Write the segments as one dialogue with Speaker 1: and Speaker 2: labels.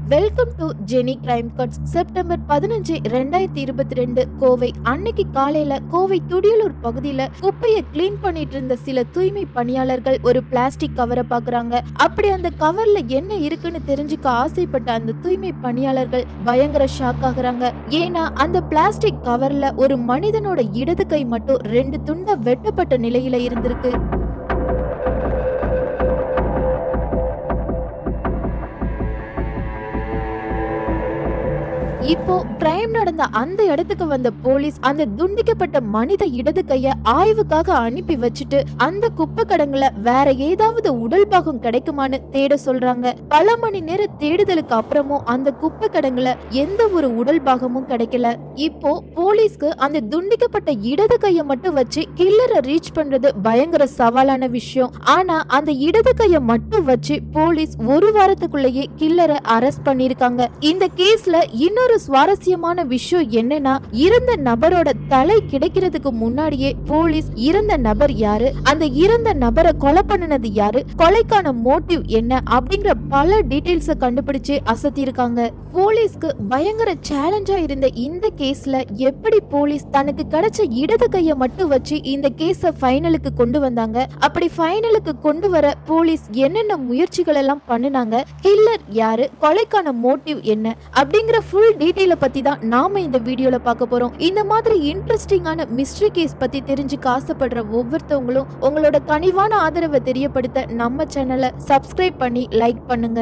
Speaker 1: welcome to ஜெனி crime cuts September பதினஞ்சு ரெண்டாயிரத்தி இருபத்தி ரெண்டு கோவை அன்னைக்கு காலையில கோவை துடியலூர் பகுதியில குப்பையை கிளீன் பண்ணிட்டு இருந்த சில தூய்மை பணியாளர்கள் ஒரு பிளாஸ்டிக் கவரை பாக்குறாங்க அப்படி அந்த கவர்ல என்ன இருக்குன்னு தெரிஞ்சுக்க ஆசைப்பட்ட அந்த தூய்மை பணியாளர்கள் பயங்கர ஷாக் ஆகுறாங்க ஏன்னா அந்த பிளாஸ்டிக் கவர்ல ஒரு மனிதனோட இடது கை மட்டும் ரெண்டு துண்டா வெட்டப்பட்ட நிலையில இருந்திருக்கு இப்போ கிரைம் நடந்த அந்த இடத்துக்கு வந்த போலீஸ் அந்த துண்டிக்கப்பட்ட மனித இடது கைய ஆய்வுக்காக அனுப்பி வச்சுட்டு அந்த குப்பை கடங்குல வேற ஏதாவது உடல் பாகம் கிடைக்குமான்னு தேட சொல்றாங்க பல மணி நேர தேடுதலுக்கு அப்புறமும் அந்த குப்பை கடங்குல எந்த ஒரு உடல் பாகமும் கிடைக்கல இப்போ போலீஸ்க்கு அந்த துண்டிக்கப்பட்ட இடது கைய மட்டும் வச்சு கில்லரை ரீச் பண்றது பயங்கர சவாலான விஷயம் ஆனா அந்த இடது கைய மட்டும் வச்சு போலீஸ் ஒரு வாரத்துக்குள்ளேயே கில்லரை அரெஸ்ட் பண்ணிருக்காங்க இந்த கேஸ்ல இன்னொரு சுவாரஸ்யமான விஷயம் என்னன்னா இறந்த நபரோட தலை கிடைக்கிறதுக்கு முன்னாடியே போலீஸ் இறந்த நபர் யாரு அந்த இறந்த நபரை கொலை பண்ணினது யாரு கொலைக்கான மோட்டிவ் என்ன அப்படிங்கிற பல டீடைல்ஸ கண்டுபிடிச்சு அசத்திருக்காங்க போலீஸ்க்கு பயங்கர சேலஞ்சா இருந்த இந்த கேஸ்ல எப்படி போலீஸ் தனக்கு கிடைச்ச இடது கைய மட்டும் வச்சு இந்த கேஸ ஃபைனலுக்கு கொண்டு வந்தாங்க அப்படி ஃபைனலுக்கு கொண்டு வர போலீஸ் என்னென்ன முயற்சிகள் எல்லாம் பண்ணுனாங்க கில்லர் யாரு கொலைக்கான மோட்டிவ் என்ன அப்படிங்கிற ஃபுல் டீட்டெயில பத்தி தான் நாம இந்த வீடியோல பார்க்க போறோம் இந்த மாதிரி இன்ட்ரெஸ்டிங்கான மிஸ்ட்ரி கேஸ் பத்தி தெரிஞ்சுக்க ஆசைப்படுற ஒவ்வொருத்தவங்களும் உங்களோட கனிவான ஆதரவை தெரியப்படுத்த நம்ம சேனலை சப்ஸ்கிரைப் பண்ணி லைக் பண்ணுங்க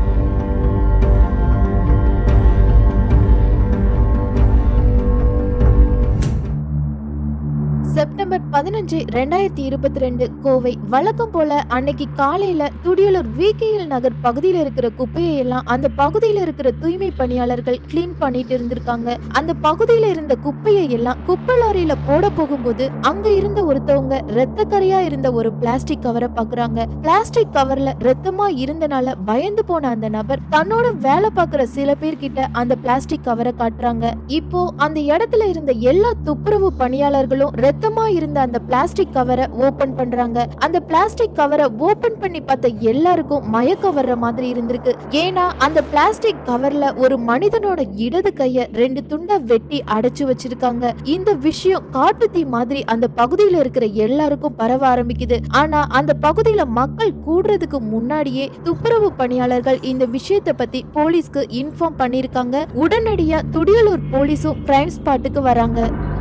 Speaker 1: செப்டம்பர் பதினஞ்சு ரெண்டாயிரத்தி இருபத்தி ரெண்டு கோவை வழக்கம் போல அன்னைக்கு காலையில துடியலூர் விகேஎல் நகர் பகுதியில இருக்கிற குப்பையை எல்லாம் அந்த பகுதியில இருக்கிற தூய்மை பணியாளர்கள் கிளீன் பண்ணிட்டு இருந்திருக்காங்க அந்த பகுதியில இருந்த குப்பையை எல்லாம் குப்பை லாரியில போட போகும்போது அங்க இருந்த ஒருத்தவங்க ரத்த கரையா இருந்த ஒரு பிளாஸ்டிக் கவரை பாக்குறாங்க பிளாஸ்டிக் கவர்ல ரத்தமா இருந்தனால பயந்து போன அந்த நபர் தன்னோட வேலை பார்க்குற சில பேர்கிட்ட அந்த பிளாஸ்டிக் கவரை காட்டுறாங்க இப்போ அந்த இடத்துல இருந்த எல்லா துப்புரவு பணியாளர்களும் ரத்தமா இருந்த அந்த பிளாஸ்டிக் கவரை ஓபன் பண்றாங்க அந்த பிளாஸ்டிக் கவரை ஓபன் பண்ணி பார்த்த எல்லாருக்கும் மயக்க வர்ற மாதிரி இருந்திருக்கு ஏன்னா அந்த பிளாஸ்டிக் கவர்ல ஒரு மனிதனோட இடது கைய ரெண்டு துண்டா வெட்டி அடைச்சு வச்சிருக்காங்க இந்த விஷயம் காட்டு தீ மாதிரி அந்த பகுதியில இருக்கிற எல்லாருக்கும் பரவ ஆரம்பிக்குது ஆனா அந்த பகுதியில மக்கள் கூடுறதுக்கு முன்னாடியே துப்புரவு பணியாளர்கள் இந்த விஷயத்தை பத்தி போலீஸ்க்கு இன்ஃபார்ம் பண்ணிருக்காங்க உடனடியா துடியலூர் போலீஸும் கிரைம் ஸ்பாட்டுக்கு வராங்க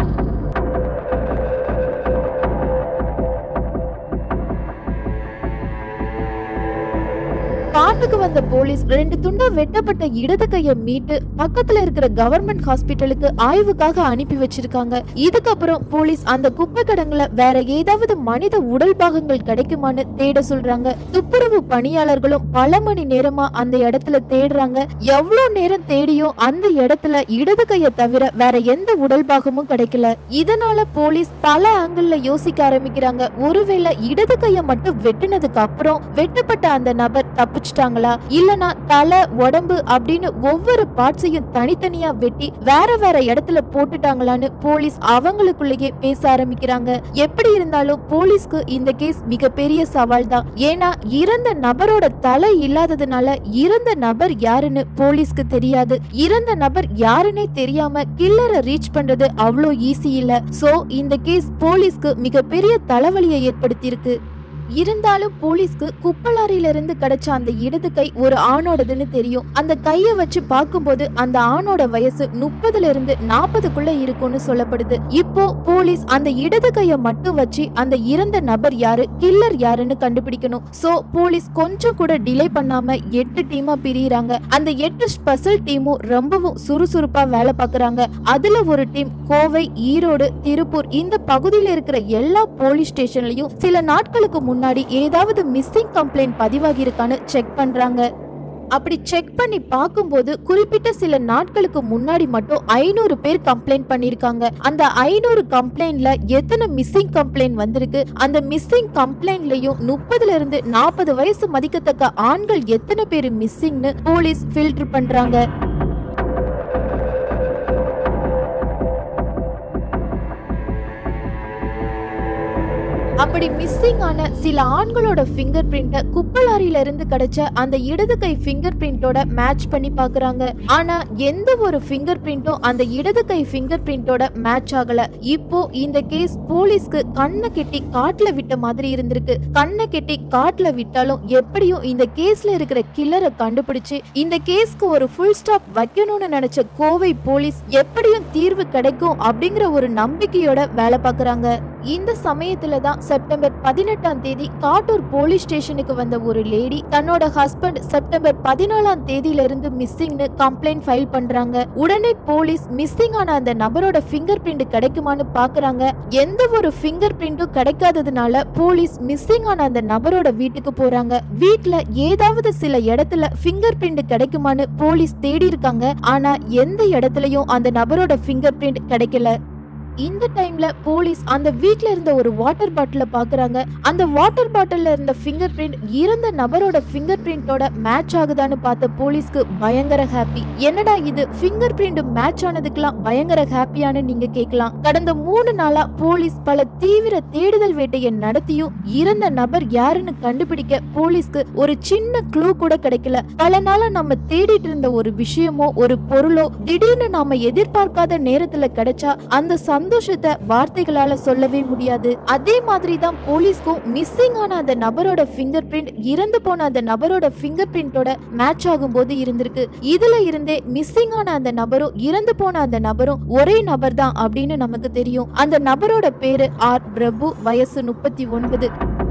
Speaker 1: காட்டுக்கு வந்த போலீஸ் ரெண்டு துண்டா வெட்டப்பட்ட இடது கைய மீட்டு பக்கத்துல இருக்கிற கவர்மெண்ட் ஹாஸ்பிட்டலுக்கு ஆய்வுக்காக அனுப்பி வச்சிருக்காங்க இதுக்கப்புறம் போலீஸ் அந்த குப்பை கடங்குல வேற ஏதாவது மனித உடல் பாகங்கள் கிடைக்குமான்னு தேட சொல்றாங்க துப்புரவு பணியாளர்களும் பல மணி நேரமா அந்த இடத்துல தேடுறாங்க எவ்வளவு நேரம் தேடியும் அந்த இடத்துல இடது கைய தவிர வேற எந்த உடல் பாகமும் கிடைக்கல இதனால போலீஸ் பல ஆங்கிள் யோசிக்க ஆரம்பிக்கிறாங்க ஒருவேளை இடது கைய மட்டும் வெட்டினதுக்கு அப்புறம் வெட்டப்பட்ட அந்த நபர் தப்பிச்சிட்டாங்களா இல்லனா தலை உடம்பு அப்படின்னு ஒவ்வொரு பார்ட்ஸையும் தனித்தனியா வெட்டி வேற வேற இடத்துல போட்டுட்டாங்களான்னு போலீஸ் அவங்களுக்குள்ளேயே பேச ஆரம்பிக்கிறாங்க எப்படி இருந்தாலும் போலீஸ்க்கு இந்த கேஸ் மிகப்பெரிய சவால் தான் ஏன்னா இறந்த நபரோட தலை இல்லாததுனால இறந்த நபர் யாருன்னு போலீஸ்க்கு தெரியாது இறந்த நபர் யாருன்னே தெரியாம கில்லரை ரீச் பண்றது அவ்வளோ ஈஸி இல்ல சோ இந்த கேஸ் போலீஸ்க்கு மிகப்பெரிய தலைவலியை ஏற்படுத்தியிருக்கு இருந்தாலும் போலீஸ்க்கு குப்பலாரியில இருந்து கிடைச்ச அந்த இடது கை ஒரு ஆணோடதுன்னு தெரியும் அந்த கைய வச்சு பார்க்கும்போது அந்த ஆணோட வயசு முப்பதுல இருந்து நாற்பதுக்குள்ள இருக்கும்னு சொல்லப்படுது இப்போ போலீஸ் அந்த இடது கைய மட்டும் வச்சு அந்த இறந்த நபர் யாரு கில்லர் யாருன்னு கண்டுபிடிக்கணும் சோ போலீஸ் கொஞ்சம் கூட டிலே பண்ணாம எட்டு டீமா பிரியுறாங்க அந்த எட்டு ஸ்பெஷல் டீமும் ரொம்பவும் சுறுசுறுப்பா வேலை பார்க்கறாங்க அதுல ஒரு டீம் கோவை ஈரோடு திருப்பூர் இந்த பகுதியில இருக்கிற எல்லா போலீஸ் ஸ்டேஷன்லயும் சில நாட்களுக்கு முன்னாடி ஏதாவது மிஸ்ஸிங் கம்ப்ளைண்ட் பதிவாகி இருக்கான்னு செக் பண்றாங்க அப்படி செக் பண்ணி பார்க்கும்போது குறிப்பிட்ட சில நாட்களுக்கு முன்னாடி மட்டும் ஐநூறு பேர் கம்ப்ளைண்ட் பண்ணிருக்காங்க அந்த ஐநூறு கம்ப்ளைண்ட்ல எத்தனை மிஸ்ஸிங் கம்ப்ளைண்ட் வந்திருக்கு அந்த மிஸ்ஸிங் கம்ப்ளைண்ட்லயும் முப்பதுல இருந்து நாற்பது வயசு மதிக்கத்தக்க ஆண்கள் எத்தனை பேர் மிஸ்ஸிங்னு போலீஸ் ஃபில்டர் பண்றாங்க அப்படி மிஸ்ஸிங் ஆன சில ஆண்களோட ஃபிங்கர் பிரிண்ட குப்பலாரியில இருந்து கிடைச்ச அந்த இடது கை ஃபிங்கர் பிரிண்டோட மேட்ச் பண்ணி பாக்குறாங்க ஆனா எந்த ஒரு ஃபிங்கர் பிரிண்டும் அந்த இடது கை ஃபிங்கர் பிரிண்டோட மேட்ச் ஆகல இப்போ இந்த கேஸ் போலீஸ்க்கு கண்ணை கெட்டி காட்டுல விட்ட மாதிரி இருந்திருக்கு கண்ணை கெட்டி காட்டுல விட்டாலும் எப்படியும் இந்த கேஸ்ல இருக்கிற கில்லரை கண்டுபிடிச்சு இந்த கேஸ்க்கு ஒரு ஃபுல் ஸ்டாப் வைக்கணும்னு நினைச்ச கோவை போலீஸ் எப்படியும் தீர்வு கிடைக்கும் அப்படிங்கிற ஒரு நம்பிக்கையோட வேலை பார்க்கறாங்க இந்த சமயத்துல தான் செப்டம்பர் பதினெட்டாம் தேதி காட்டூர் போலீஸ் ஸ்டேஷனுக்கு வந்த ஒரு லேடி தன்னோட ஹஸ்பண்ட் செப்டம்பர் பதினாலாம் தேதியில இருந்து மிஸ்ஸிங்னு கம்ப்ளைண்ட் ஃபைல் பண்றாங்க உடனே போலீஸ் மிஸ்ஸிங் ஆன அந்த நபரோட ஃபிங்கர் பிரிண்ட் கிடைக்குமான்னு பாக்குறாங்க எந்த ஒரு ஃபிங்கர் பிரிண்டும் கிடைக்காததுனால போலீஸ் மிஸ்ஸிங் ஆன அந்த நபரோட வீட்டுக்கு போறாங்க வீட்ல ஏதாவது சில இடத்துல ஃபிங்கர் பிரிண்ட் கிடைக்குமான்னு போலீஸ் தேடி இருக்காங்க ஆனா எந்த இடத்துலயும் அந்த நபரோட ஃபிங்கர் பிரிண்ட் கிடைக்கல இந்த டைம்ல போலீஸ் அந்த வீட்ல இருந்த ஒரு வாட்டர் பாட்டில பாக்குறாங்க அந்த வாட்டர் பாட்டில்ல இருந்த ஃபிங்கர் பிரிண்ட் இறந்த நபரோட ஃபிங்கர் பிரிண்டோட மேட்ச் ஆகுதான்னு பார்த்த போலீஸ்க்கு பயங்கர ஹாப்பி என்னடா இது ஃபிங்கர் பிரிண்ட் மேட்ச் ஆனதுக்கெல்லாம் பயங்கர ஹாப்பியான்னு நீங்க கேட்கலாம் கடந்த மூணு நாளா போலீஸ் பல தீவிர தேடுதல் வேட்டையை நடத்தியும் இறந்த நபர் யாருன்னு கண்டுபிடிக்க போலீஸ்க்கு ஒரு சின்ன க்ளூ கூட கிடைக்கல பல நாளா நம்ம தேடிட்டு இருந்த ஒரு விஷயமோ ஒரு பொருளோ திடீர்னு நாம எதிர்பார்க்காத நேரத்துல கிடைச்சா அந்த சந்தோஷத்தை வார்த்தைகளால சொல்லவே முடியாது அதே மாதிரி தான் போலீஸ்க்கும் மிஸ்ஸிங் ஆன அந்த நபரோட ஃபிங்கர் பிரிண்ட் இறந்து போன அந்த நபரோட ஃபிங்கர் பிரிண்டோட மேட்ச் ஆகும்போது இருந்திருக்கு இதுல இருந்தே மிஸ்ஸிங் ஆன அந்த நபரும் இறந்து போன அந்த நபரும் ஒரே நபர் தான் அப்படின்னு நமக்கு தெரியும் அந்த நபரோட பேரு ஆர் பிரபு வயசு முப்பத்தி ஒன்பது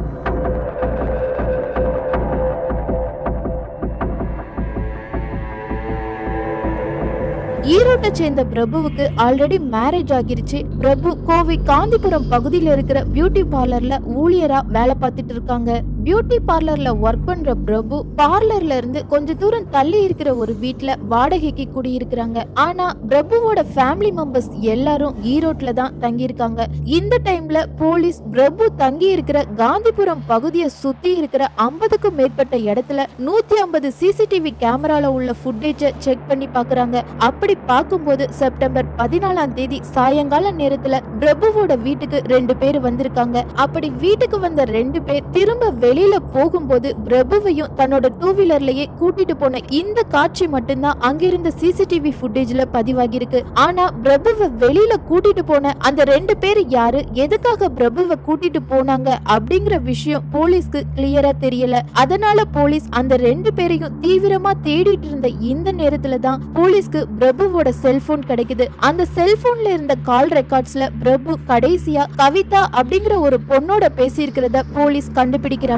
Speaker 1: ஈரோட்டை சேர்ந்த பிரபுவுக்கு ஆல்ரெடி மேரேஜ் ஆகிருச்சு பிரபு கோவை காந்திபுரம் பகுதியில இருக்கிற பியூட்டி பார்லர்ல ஊழியரா வேலை பார்த்துட்டு இருக்காங்க பியூட்டி பார்லர்ல ஒர்க் பண்ற பிரபு பார்லர்ல இருந்து கொஞ்ச தூரம் தள்ளி இருக்கிற ஒரு வீட்ல வாடகைக்கு குடியிருக்கிறாங்க ஆனா பிரபுவோட ஃபேமிலி மெம்பர்ஸ் எல்லாரும் ஈரோட்ல தான் தங்கி இருக்காங்க இந்த டைம்ல போலீஸ் பிரபு தங்கி இருக்கிற காந்திபுரம் பகுதியை சுத்தி இருக்கிற ஐம்பதுக்கும் மேற்பட்ட இடத்துல நூத்தி ஐம்பது சிசிடிவி கேமரால உள்ள ஃபுட்டேஜ செக் பண்ணி பாக்குறாங்க அப்படி பார்க்கும்போது செப்டம்பர் பதினாலாம் தேதி சாயங்கால நேரத்துல பிரபுவோட வீட்டுக்கு ரெண்டு பேர் வந்திருக்காங்க அப்படி வீட்டுக்கு வந்த ரெண்டு பேர் திரும்ப வெளியில போகும்போது பிரபுவையும் தன்னோட டூ வீலர்லயே கூட்டிட்டு போன இந்த காட்சி மட்டும்தான் அங்கிருந்த சிசிடிவி ஃபுட்டேஜ்ல பதிவாகிருக்கு ஆனா பிரபுவை வெளியில கூட்டிட்டு போன அந்த ரெண்டு பேர் யாரு எதுக்காக பிரபுவை கூட்டிட்டு போனாங்க அப்படிங்கிற விஷயம் போலீஸ்க்கு கிளியரா தெரியல அதனால போலீஸ் அந்த ரெண்டு பேரையும் தீவிரமா தேடிட்டு இருந்த இந்த நேரத்துல தான் போலீஸ்க்கு பிரபுவோட செல்போன் கிடைக்குது அந்த செல்போன்ல இருந்த கால் ரெக்கார்ட்ஸ்ல பிரபு கடைசியா கவிதா அப்படிங்கிற ஒரு பொண்ணோட பேசியிருக்கிறத போலீஸ் கண்டுபிடிக்கிறாங்க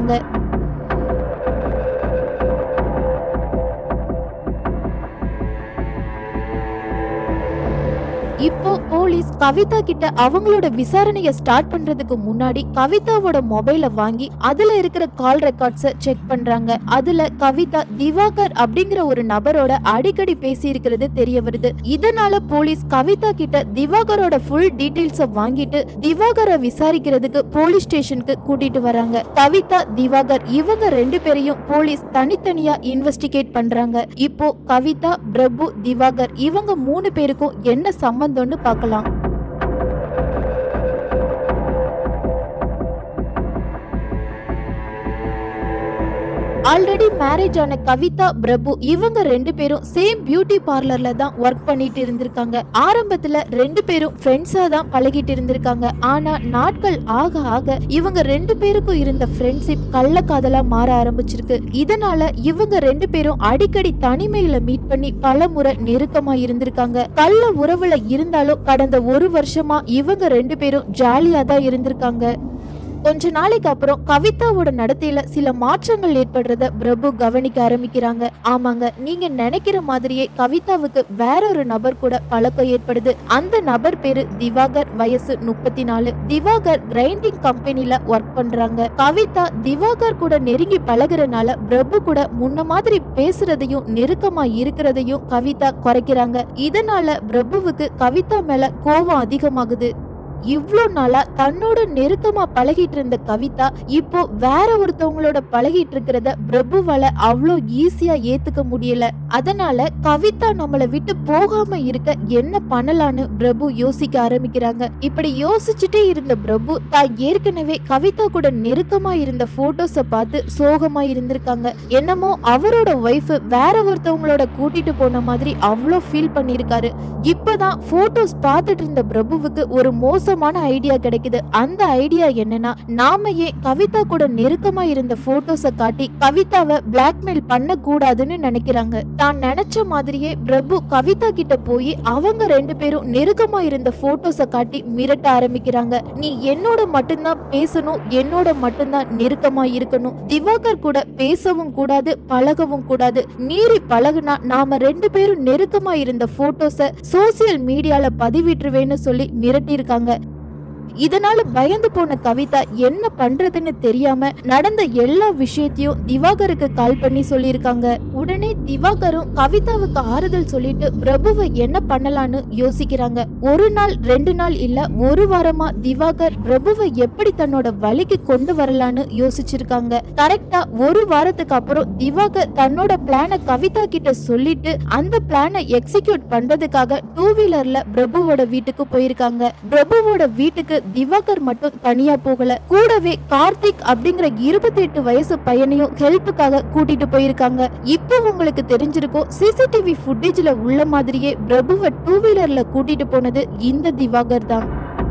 Speaker 1: இப்போ போலீஸ் கவிதா கிட்ட அவங்களோட விசாரணைய ஸ்டார்ட் பண்றதுக்கு முன்னாடி கவிதாவோட மொபைல வாங்கி அதுல இருக்கிற கால் ரெக்கார்ட்ஸ செக் பண்றாங்க அதுல கவிதா திவாகர் அப்படிங்கிற ஒரு நபரோட அடிக்கடி பேசி இருக்கிறது தெரிய வருது இதனால போலீஸ் கவிதா கிட்ட திவாகரோட ஃபுல் டீடைல்ஸ வாங்கிட்டு திவாகரை விசாரிக்கிறதுக்கு போலீஸ் ஸ்டேஷனுக்கு கூட்டிட்டு வராங்க கவிதா திவாகர் இவங்க ரெண்டு பேரையும் போலீஸ் தனித்தனியா இன்வெஸ்டிகேட் பண்றாங்க இப்போ கவிதா பிரபு திவாகர் இவங்க மூணு பேருக்கும் என்ன சம்பந்தம்னு பார்க்கலாம் ஆல்ரெடி மேரேஜ் ஆன கவிதா பிரபு இவங்க ரெண்டு பேரும் சேம் பியூட்டி பார்லர்ல தான் ஒர்க் பண்ணிட்டு இருந்திருக்காங்க ஆரம்பத்துல ரெண்டு பேரும் ஃப்ரெண்ட்ஸா தான் பழகிட்டு இருந்திருக்காங்க ஆனா நாட்கள் ஆக ஆக இவங்க ரெண்டு பேருக்கும் இருந்த ஃப்ரெண்ட்ஷிப் கள்ளக்காதலா மாற ஆரம்பிச்சிருக்கு இதனால இவங்க ரெண்டு பேரும் அடிக்கடி தனிமையில மீட் பண்ணி பல முறை நெருக்கமா இருந்திருக்காங்க கள்ள உறவுல இருந்தாலும் கடந்த ஒரு வருஷமா இவங்க ரெண்டு பேரும் ஜாலியா தான் இருந்திருக்காங்க கொஞ்ச நாளைக்கு அப்புறம் கவிதாவோட நடத்தையில சில மாற்றங்கள் ஏற்படுறத பிரபு கவனிக்க ஆரம்பிக்கிறாங்க ஆமாங்க நீங்க நினைக்கிற மாதிரியே கவிதாவுக்கு வேற ஒரு நபர் கூட பழக்கம் ஏற்படுது அந்த நபர் பேரு திவாகர் வயசு முப்பத்தி நாலு திவாகர் கிரைண்டிங் கம்பெனில ஒர்க் பண்றாங்க கவிதா திவாகர் கூட நெருங்கி பழகுறனால பிரபு கூட முன்ன மாதிரி பேசுறதையும் நெருக்கமா இருக்கிறதையும் கவிதா குறைக்கிறாங்க இதனால பிரபுவுக்கு கவிதா மேல கோபம் அதிகமாகுது இவ்ளோ நாளா தன்னோட நெருக்கமா பழகிட்டு இருந்த கவிதா இப்போ வேற ஒருத்தவங்களோட பழகிட்டு இருக்கிறத பிரபுவால அவ்வளோ ஈஸியா ஏத்துக்க முடியல அதனால கவிதா நம்மள விட்டு போகாம இருக்க என்ன பண்ணலான்னு பிரபு யோசிக்க ஆரம்பிக்கிறாங்க இப்படி யோசிச்சுட்டே இருந்த பிரபு தான் ஏற்கனவே கவிதா கூட நெருக்கமா இருந்த போட்டோஸ பார்த்து சோகமா இருந்திருக்காங்க என்னமோ அவரோட ஒய்ஃப் வேற ஒருத்தவங்களோட கூட்டிட்டு போன மாதிரி அவ்வளோ ஃபீல் பண்ணிருக்காரு இப்பதான் போட்டோஸ் பார்த்துட்டு இருந்த பிரபுவுக்கு ஒரு மோசமான ஐடியா கிடைக்குது அந்த ஐடியா என்னன்னா நாம ஏன் கவிதா கூட நெருக்கமா இருந்த போட்டோஸ காட்டி கவிதாவை பிளாக்மெயில் பண்ண கூடாதுன்னு நினைக்கிறாங்க தான் நினைச்ச மாதிரியே பிரபு கவிதா கிட்ட போய் அவங்க ரெண்டு பேரும் நெருக்கமா இருந்த போட்டோஸ காட்டி மிரட்ட ஆரம்பிக்கிறாங்க நீ என்னோட மட்டும்தான் பேசணும் என்னோட மட்டும்தான் நெருக்கமா இருக்கணும் திவாகர் கூட பேசவும் கூடாது பழகவும் கூடாது மீறி பழகுனா நாம ரெண்டு பேரும் நெருக்கமா இருந்த போட்டோஸ சோசியல் மீடியால பதிவிட்டுருவேன்னு சொல்லி மிரட்டியிருக்காங்க இதனால பயந்து போன கவிதா என்ன பண்றதுன்னு தெரியாம நடந்த எல்லா விஷயத்தையும் திவாகருக்கு கால் பண்ணி சொல்லியிருக்காங்க உடனே திவாகரும் கவிதாவுக்கு ஆறுதல் சொல்லிட்டு பிரபுவை என்ன பண்ணலான்னு யோசிக்கிறாங்க ஒரு நாள் ரெண்டு நாள் இல்ல ஒரு வாரமா திவாகர் பிரபுவை எப்படி தன்னோட வழிக்கு கொண்டு வரலான்னு யோசிச்சிருக்காங்க கரெக்டா ஒரு வாரத்துக்கு அப்புறம் திவாகர் தன்னோட பிளான கவிதா கிட்ட சொல்லிட்டு அந்த பிளானை எக்ஸிக்யூட் பண்றதுக்காக டூ வீலர்ல பிரபுவோட வீட்டுக்கு போயிருக்காங்க பிரபுவோட வீட்டுக்கு திவாகர் மட்டும் தனியா போகல கூடவே கார்த்திக் அப்படிங்கிற இருபத்தி எட்டு வயசு பையனையும் ஹெல்ப்புக்காக கூட்டிட்டு போயிருக்காங்க இப்போ உங்களுக்கு தெரிஞ்சிருக்கும் சிசிடிவி ஃபுட்டேஜ்ல உள்ள மாதிரியே பிரபுவை டூ வீலர்ல கூட்டிட்டு போனது இந்த திவாகர் தான்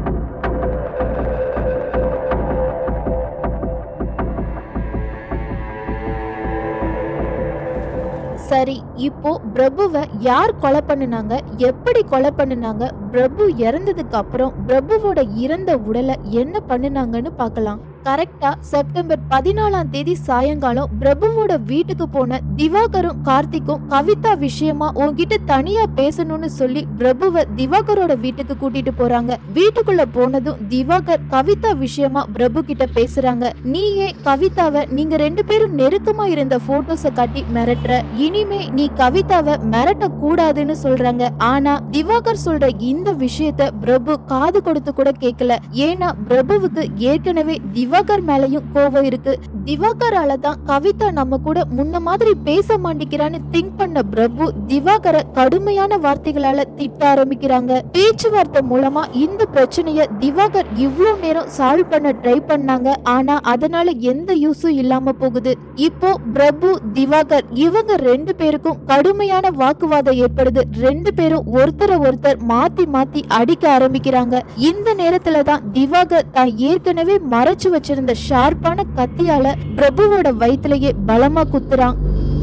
Speaker 1: சரி இப்போ பிரபுவை யார் கொலை பண்ணுனாங்க எப்படி கொலை பண்ணுனாங்க பிரபு இறந்ததுக்கு அப்புறம் பிரபுவோட இறந்த உடலை என்ன பண்ணுனாங்கன்னு பார்க்கலாம் கரெக்டா செப்டம்பர் பதினாலாம் தேதி சாயங்காலம் பிரபுவோட வீட்டுக்கு போன திவாகரும் கார்த்திக்கும் கவிதா விஷயமா உன்கிட்ட தனியா பேசணும்னு சொல்லி பிரபுவை திவாகரோட வீட்டுக்கு கூட்டிட்டு போறாங்க வீட்டுக்குள்ள போனதும் திவாகர் கவிதா விஷயமா பிரபு கிட்ட பேசுறாங்க நீ ஏன் கவிதாவை நீங்க ரெண்டு பேரும் நெருக்கமா இருந்த போட்டோஸ காட்டி மிரட்டுற இனிமே நீ கவிதாவை மிரட்ட கூடாதுன்னு சொல்றாங்க ஆனா திவாகர் சொல்ற இந்த விஷயத்த பிரபு காது கொடுத்து கூட கேட்கல ஏன்னா பிரபுவுக்கு ஏற்கனவே திவாகர் மேலயும் கோவம் இருக்கு திவாகரால தான் கவிதா நம்ம கூட முன்ன மாதிரி பேச மாட்டேங்கிறான்னு திங்க் பண்ண பிரபு திவாகரை கடுமையான வார்த்தைகளால திட்ட ஆரம்பிக்கிறாங்க பேச்சுவார்த்தை மூலமா இந்த பிரச்சனைய திவாகர் இவ்ளோ நேரம் சால்வ் பண்ண ட்ரை பண்ணாங்க ஆனா அதனால எந்த யூஸும் இல்லாம போகுது இப்போ பிரபு திவாகர் இவங்க ரெண்டு பேருக்கும் கடுமையான வாக்குவாதம் ஏற்படுது ரெண்டு பேரும் ஒருத்தரை ஒருத்தர் மாத்தி மாத்தி அடிக்க ஆரம்பிக்கிறாங்க இந்த நேரத்துல தான் திவாகர் தான் ஏற்கனவே மறைச்சு வச்சிருந்த ஷார்ப்பான கத்தியால பிரபுவோட வயித்துலயே பலமா குத்துறான்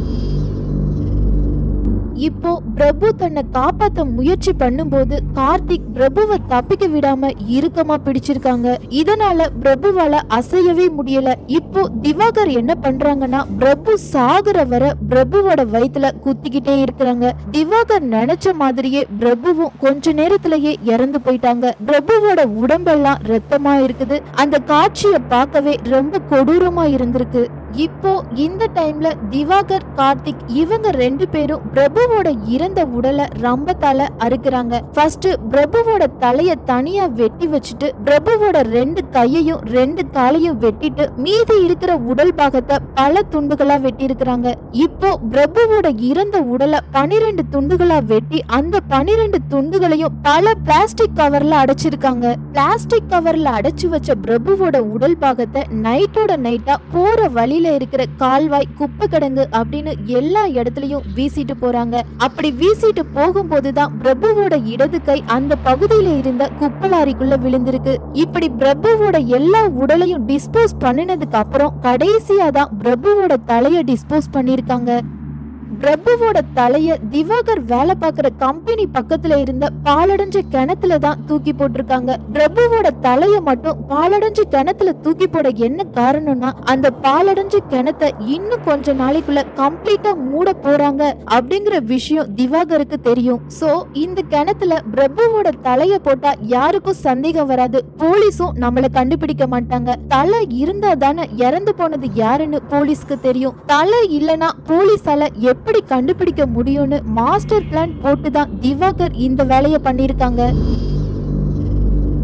Speaker 1: இப்போ பிரபு தன்னை காப்பாத்த முயற்சி பண்ணும்போது கார்த்திக் பிரபுவை தப்பிக்க விடாம இறுக்கமா பிடிச்சிருக்காங்க இதனால பிரபுவால அசையவே முடியல இப்போ திவாகர் என்ன பண்றாங்கன்னா பிரபு சாகுற வர பிரபுவோட வயித்துல குத்திக்கிட்டே இருக்கிறாங்க திவாகர் நினைச்ச மாதிரியே பிரபுவும் கொஞ்ச நேரத்திலேயே இறந்து போயிட்டாங்க பிரபுவோட உடம்பெல்லாம் ரத்தமா இருக்குது அந்த காட்சியை பார்க்கவே ரொம்ப கொடூரமா இருந்திருக்கு இப்போ இந்த டைம்ல திவாகர் கார்த்திக் இவங்க ரெண்டு பேரும் பிரபுவோட இறந்த உடலை ரம்பத்தால அறுக்குறாங்க ஃபர்ஸ்ட் பிரபுவோட தலைய தனியா வெட்டி வச்சுட்டு பிரபுவோட ரெண்டு கையையும் ரெண்டு காலையும் வெட்டிட்டு மீதி இருக்கிற உடல் பாகத்தை பல துண்டுகளா வெட்டி இருக்கிறாங்க இப்போ பிரபுவோட இறந்த உடலை பனிரெண்டு துண்டுகளா வெட்டி அந்த பனிரெண்டு துண்டுகளையும் பல பிளாஸ்டிக் கவர்ல அடைச்சிருக்காங்க பிளாஸ்டிக் கவர்ல அடைச்சு வச்ச பிரபுவோட உடல் பாகத்தை நைட்டோட நைட்டா போற வழியில இருக்கிற கால்வாய் குப்பை கிடங்கு அப்படின்னு எல்லா இடத்துலயும் வீசிட்டு போறாங்க அப்படி வீசிட்டு போகும்போதுதான் பிரபுவோட இடது கை அந்த பகுதியில இருந்த குப்பலாரிக்குள்ள விழுந்திருக்கு இப்படி பிரபுவோட எல்லா உடலையும் டிஸ்போஸ் பண்ணினதுக்கு அப்புறம் கடைசியா தான் பிரபுவோட தலைய டிஸ்போஸ் பண்ணிருக்காங்க பிரபுவோட தலைய திவாகர் வேலை பார்க்கிற கம்பெனி பக்கத்துல இருந்த பாலடைஞ்ச கிணத்துல தான் தூக்கி போட்டிருக்காங்க பிரபுவோட தலைய மட்டும் பாலடைஞ்ச கிணத்துல தூக்கி போட என்ன காரணம்னா அந்த பாலடைஞ்ச கிணத்தை இன்னும் கொஞ்ச நாளைக்குள்ள கம்ப்ளீட்டா மூட போறாங்க அப்படிங்கிற விஷயம் திவாகருக்கு தெரியும் சோ இந்த கிணத்துல பிரபுவோட தலைய போட்டா யாருக்கும் சந்தேகம் வராது போலீஸும் நம்மள கண்டுபிடிக்க மாட்டாங்க தலை இருந்தா தானே இறந்து போனது யாருன்னு போலீஸ்க்கு தெரியும் தலை இல்லனா போலீஸால எப்படி கண்டுபிடிக்க முடியும்னு மாஸ்டர் பிளான் போட்டு தான் திவாகர் இந்த வேலையை பண்ணிருக்காங்க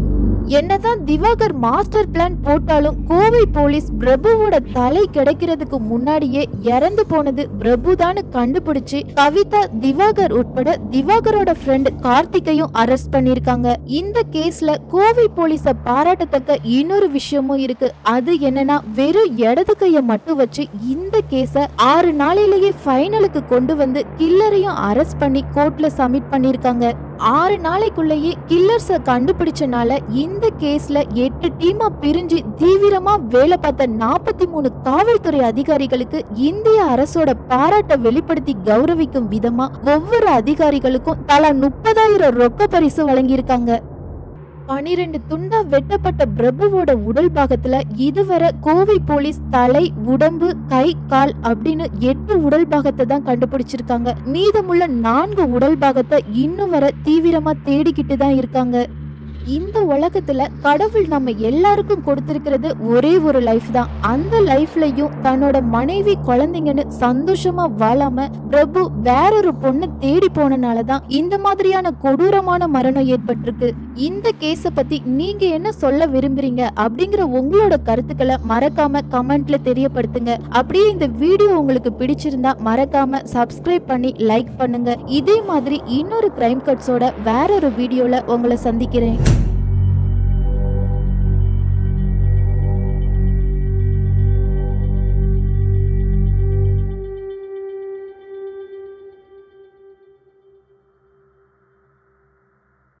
Speaker 1: என்னதான் திவாகர் மாஸ்டர் பிளான் போட்டாலும் கோவை போலீஸ் பிரபுவோட தலை கிடைக்கிறதுக்கு முன்னாடியே இறந்து போனது பிரபுதான்னு கண்டுபிடிச்சு கவிதா திவாகர் உட்பட திவாகரோட ஃப்ரெண்ட் கார்த்திகையும் அரெஸ்ட் பண்ணிருக்காங்க இந்த கேஸ்ல கோவை போலீஸ பாராட்டத்தக்க இன்னொரு விஷயமும் இருக்கு அது என்னன்னா வெறும் இடது கைய மட்டும் வச்சு இந்த கேஸ ஆறு நாளையிலேயே ஃபைனலுக்கு கொண்டு வந்து கில்லரையும் அரெஸ்ட் பண்ணி கோர்ட்ல சப்மிட் பண்ணிருக்காங்க ஆறு நாளைக்குள்ளேயே கில்லர்ஸ கண்டுபிடிச்சனால இந்த கேஸ்ல எட்டு டீமா பிரிஞ்சு தீவிரமா வேலை பார்த்த நாற்பத்தி மூணு காவல்துறை அதிகாரிகளுக்கு இந்திய அரசோட பாராட்ட வெளிப்படுத்தி கௌரவிக்கும் விதமா ஒவ்வொரு அதிகாரிகளுக்கும் தலா முப்பதாயிரம் ரொக்க பரிசு வழங்கியிருக்காங்க பனிரெண்டு துண்டா வெட்டப்பட்ட பிரபுவோட உடல் பாகத்துல இதுவரை கோவை போலீஸ் தலை உடம்பு கை கால் அப்படின்னு எட்டு உடல் பாகத்தை தான் கண்டுபிடிச்சிருக்காங்க மீதமுள்ள நான்கு உடல் பாகத்தை இன்னும் வர தீவிரமா தேடிக்கிட்டு தான் இருக்காங்க இந்த உலகத்துல கடவுள் நம்ம எல்லாருக்கும் கொடுத்திருக்கிறது ஒரே ஒரு லைஃப் தான் அந்த லைஃப்லயும் தன்னோட மனைவி குழந்தைங்கன்னு சந்தோஷமா வாழாம பிரபு வேறொரு பொண்ணு தேடி போனனால தான் இந்த மாதிரியான கொடூரமான மரணம் ஏற்பட்டிருக்கு இந்த கேஸ பத்தி நீங்க என்ன சொல்ல விரும்புறீங்க அப்படிங்கிற உங்களோட கருத்துக்களை மறக்காம கமெண்ட்ல தெரியப்படுத்துங்க அப்படியே இந்த வீடியோ உங்களுக்கு பிடிச்சிருந்தா மறக்காம சப்ஸ்கிரைப் பண்ணி லைக் பண்ணுங்க இதே மாதிரி இன்னொரு கிரைம் கட்ஸோட வேற ஒரு வீடியோல உங்களை சந்திக்கிறேன்